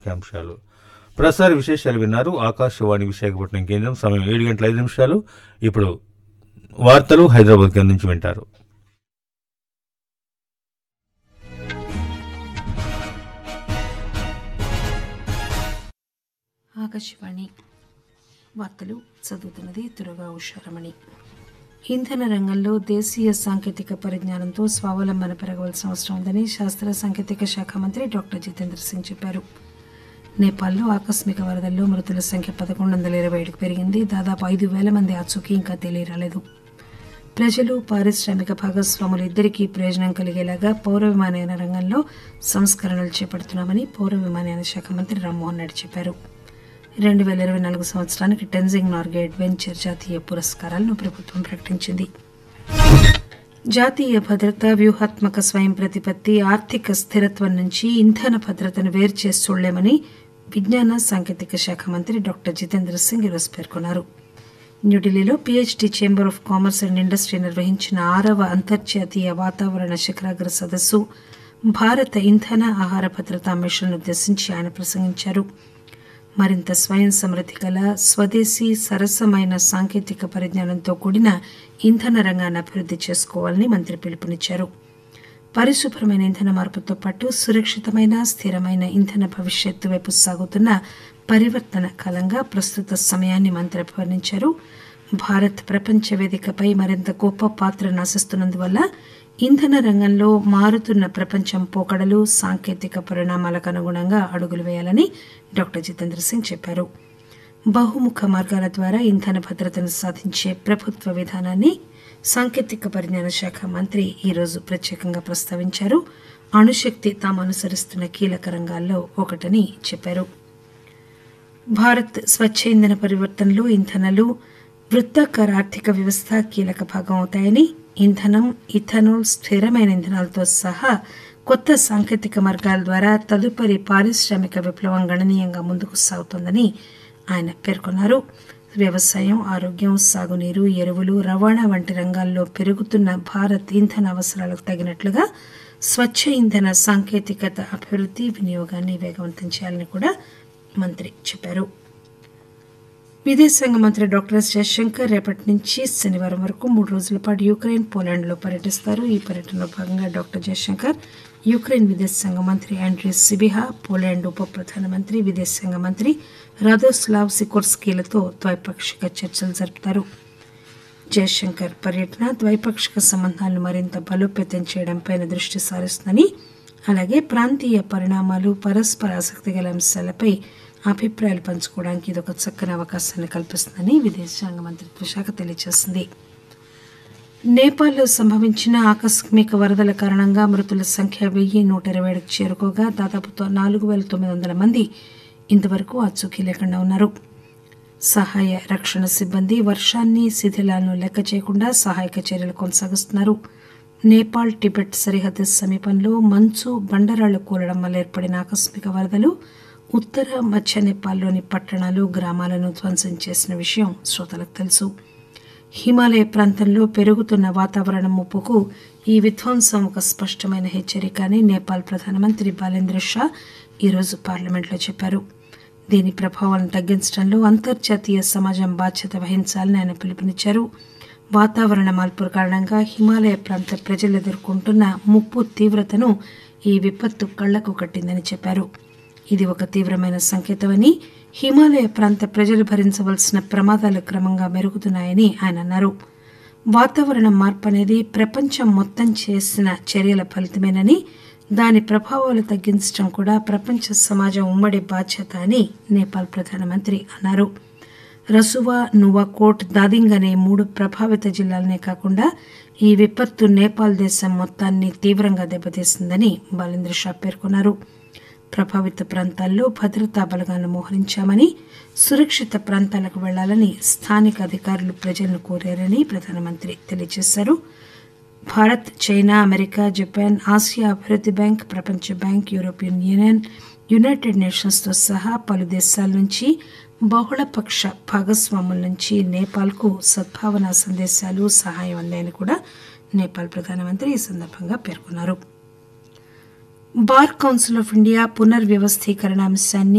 ముఖ్యాంశాలు ప్రసార విశేషాలు విన్నారు ఆకాశవాణి విశాఖపట్నం కేంద్రం సమయం ఏడు గంటల ఐదు నిమిషాలు ఇప్పుడు వార్తలు హైదరాబాద్ కేంద్రం నుంచి వింటారు ఆకాశవాణి వార్తలు చదువుతున్నది తురగా ఉషారమణి ఇంధన రంగంలో దేశీయ సాంకేతిక పరిజ్ఞానంతో స్వావలంబన పెరగవలసిన అవసరం ఉందని శాస్త్ర సాంకేతిక శాఖ మంత్రి డాక్టర్ జితేంద్ర సింగ్ చెప్పారు నేపాల్లో ఆకస్మిక వరదల్లో మృతుల సంఖ్య పదకొండు వందల ఇరవై ఏడుకు పెరిగింది దాదాపు ఐదు వేల మంది ఆచూకీ ఇంకా తెలియరాలేదు ప్రజలు పారిశ్రామిక భాగస్వాములు ఇద్దరికీ ప్రయోజనం కలిగేలాగా పౌర విమానయాన రంగంలో సంస్కరణలు చేపడుతున్నామని పౌర విమానయాన శాఖ మంత్రి రామ్మోహన్ నాయుడు చెప్పారు రెండు వేల ఇరవై నాలుగు సంవత్సరానికి టెన్జింగ్ నార్గే అడ్వెంచర్ జాతీయ పురస్కారాలను ప్రభుత్వం ప్రకటించింది జాతీయ భద్రత వ్యూహాత్మక స్వయం ప్రతిపత్తి ఆర్థిక స్థిరత్వం నుంచి ఇంధన భద్రతను వేరు చేసి చూడలేమని విజ్ఞాన సాంకేతిక శాఖ మంత్రి డాక్టర్ జితేంద్ర సింగ్ ఈరోజు పేర్కొన్నారు న్యూఢిల్లీలో PHD chamber of commerce and industry నిర్వహించిన ఆరవ అంతర్జాతీయ వాతావరణ శిఖరాగ్ర సదస్సు భారత ఇంధన ఆహార భద్రతా మిషన్ ఉద్దేశించి ఆయన ప్రసంగించారు మరింత స్వయం సమృద్ధి గల స్వదేశీ సరసమైన సాంకేతిక పరిజ్ఞానంతో కూడిన ఇంధన రంగాన్ని అభివృద్ధి చేసుకోవాలని మంత్రి పిలుపునిచ్చారు పరిశుభ్రమైన ఇంధన మార్పుతో పాటు సురక్షితమైన స్థిరమైన ఇంధన భవిష్యత్తు వైపు సాగుతున్న పరివర్తన కాలంగా ప్రస్తుత సమయాన్ని మంత్రి అభివర్ణించారు భారత్ ప్రపంచ వేదికపై మరింత గొప్ప పాత్రను ఆశిస్తున్నందువల్ల ఇంధన రంగంలో మారుతున్న ప్రపంచం పోకడలు సాంకేతిక పరిణామాలకు అనుగుణంగా అడుగులు వేయాలని డాక్టర్ జితేంద్ర సింగ్ చెప్పారు బహుముఖ మార్గాల ద్వారా ఇంధన భద్రతను సాధించే ప్రభుత్వ విధానాన్ని సాంకేతిక పరిజ్ఞాన శాఖ మంత్రి ఈరోజు ప్రత్యేకంగా ప్రస్తావించారు అణుశక్తి తాము అనుసరిస్తున్న కీలక రంగాల్లో ఒకటని చెప్పారు భారత్ స్వచ్ఛ ఇంధన పరివర్తనలో ఇంధనాలు వృత్తాకార ఆర్థిక వ్యవస్థ కీలక భాగం అవుతాయని ఇంధనం ఇథనాల్ స్థిరమైన ఇంధనాలతో సహా కొత్త సాంకేతిక మార్గాల ద్వారా తదుపరి పారిశ్రామిక విప్లవం గణనీయంగా ముందుకు సాగుతోందని ఆయన పేర్కొన్నారు వ్యవసాయం ఆరోగ్యం సాగునీరు ఎరువులు రవాణా వంటి రంగాల్లో పెరుగుతున్న భారత్ ఇంధన అవసరాలకు తగినట్లుగా స్వచ్ఛ ఇంధన సాంకేతికత అభివృద్ధి వినియోగాన్ని వేగవంతం చేయాలని కూడా మంత్రి చెప్పారు విదేశాంగ మంత్రి డాక్టర్ ఎస్ జయశంకర్ రేపటి నుంచి శనివారం వరకు మూడు రోజుల పాటు యుక్రెయిన్ పోలాండ్లో పర్యటిస్తారు ఈ పర్యటనలో భాగంగా డాక్టర్ జయశంకర్ యుక్రెయిన్ విదేశాంగ మంత్రి ఆండ్రీ సిబిహా పోలాండ్ ఉప ప్రధానమంత్రి విదేశాంగ మంత్రి రాదోస్లావ్ సికోర్స్కీలతో ద్వైపాక్షిక చర్చలు జరుపుతారు జయశంకర్ పర్యటన ద్వైపాక్షిక సంబంధాలను మరింత బలోపేతం చేయడంపై దృష్టి సారిస్తుందని అలాగే ప్రాంతీయ పరిణామాలు పరస్పర ఆసక్తి గల అంశాలపై అభిప్రాయాలు పంచుకోవడానికి ఇది ఒక చక్కని అవకాశాన్ని కల్పిస్తుందని విదేశాంగ మంత్రిత్వ శాఖ తెలియజేసింది నేపాల్లో సంభవించిన ఆకస్మిక వరదల కారణంగా మృతుల సంఖ్య వెయ్యి నూట ఇరవై ఏడుకు చేరుకోగా దాదాపు నాలుగు వేల తొమ్మిది వందల మంది ఇంతవరకు ఆచూకీ లేకుండా ఉన్నారు సహాయ రక్షణ సిబ్బంది వర్షాన్ని శిథిలాలను లెక్క చేయకుండా సహాయక చర్యలు కొనసాగిస్తున్నారు నేపాల్ టిబెట్ సరిహద్దు సమీపంలో మంచు బండరాళ్లు కూలడం వల్ల ఏర్పడిన ఆకస్మిక వరదలు ఉత్తర మధ్య నేపాల్లోని పట్టణాలు గ్రామాలను ధ్వంసం చేసిన విషయం శ్రోతలకు తెలుసు హిమాలయ ప్రాంతంలో పెరుగుతున్న వాతావరణ ముప్పుకు ఈ విధ్వంసం ఒక స్పష్టమైన హెచ్చరిక అని నేపాల్ ప్రధానమంత్రి బాలేంద్ర షా ఈరోజు పార్లమెంట్లో చెప్పారు దీని ప్రభావాలను తగ్గించడంలో అంతర్జాతీయ సమాజం బాధ్యత వహించాలని ఆయన పిలుపునిచ్చారు వాతావరణ మార్పు కారణంగా హిమాలయ ప్రాంత ప్రజలు ఎదుర్కొంటున్న ముప్పు తీవ్రతను ఈ విపత్తు కళ్లకు కట్టిందని చెప్పారు ఇది ఒక తీవ్రమైన సంకేతమని హిమాలయ ప్రాంత ప్రజలు భరించవలసిన ప్రమాదాలు క్రమంగా మెరుగుతున్నాయని ఆయన అన్నారు వాతావరణ మార్పు అనేది ప్రపంచం మొత్తం చేసిన చర్యల ఫలితమేనని దాని ప్రభావాలు తగ్గించడం కూడా ప్రపంచ సమాజం ఉమ్మడి బాధ్యత అని నేపాల్ ప్రధానమంత్రి అన్నారు రసువా నువాకోట్ దాదింగ్ అనే మూడు ప్రభావిత జిల్లాలనే కాకుండా ఈ విపత్తు నేపాల్ దేశం మొత్తాన్ని తీవ్రంగా దెబ్బతీసిందని బాలేంద్ర షా పేర్కొన్నారు ప్రభావిత ప్రాంతాల్లో భద్రతా బలగాలను మోహరించామని సురక్షిత ప్రాంతాలకు వెళ్లాలని స్థానిక అధికారులు ప్రజలను కోరారని ప్రధానమంత్రి తెలియజేశారు Bharat China America Japan Asia అభివృద్ధి బ్యాంక్ ప్రపంచ బ్యాంక్ యూరోపియన్ యూనియన్ యునైటెడ్ నేషన్స్తో సహా పలు దేశాల నుంచి బహుళపక్ష భాగస్వాముల నుంచి నేపాల్కు సద్భావన సందేశాలు సహాయం అందాయని కూడా నేపాల్ ప్రధానమంత్రి ఈ సందర్భంగా పేర్కొన్నారు బార్ కౌన్సిల్ ఆఫ్ ఇండియా పునర్వ్యవస్థీకరణ అంశాన్ని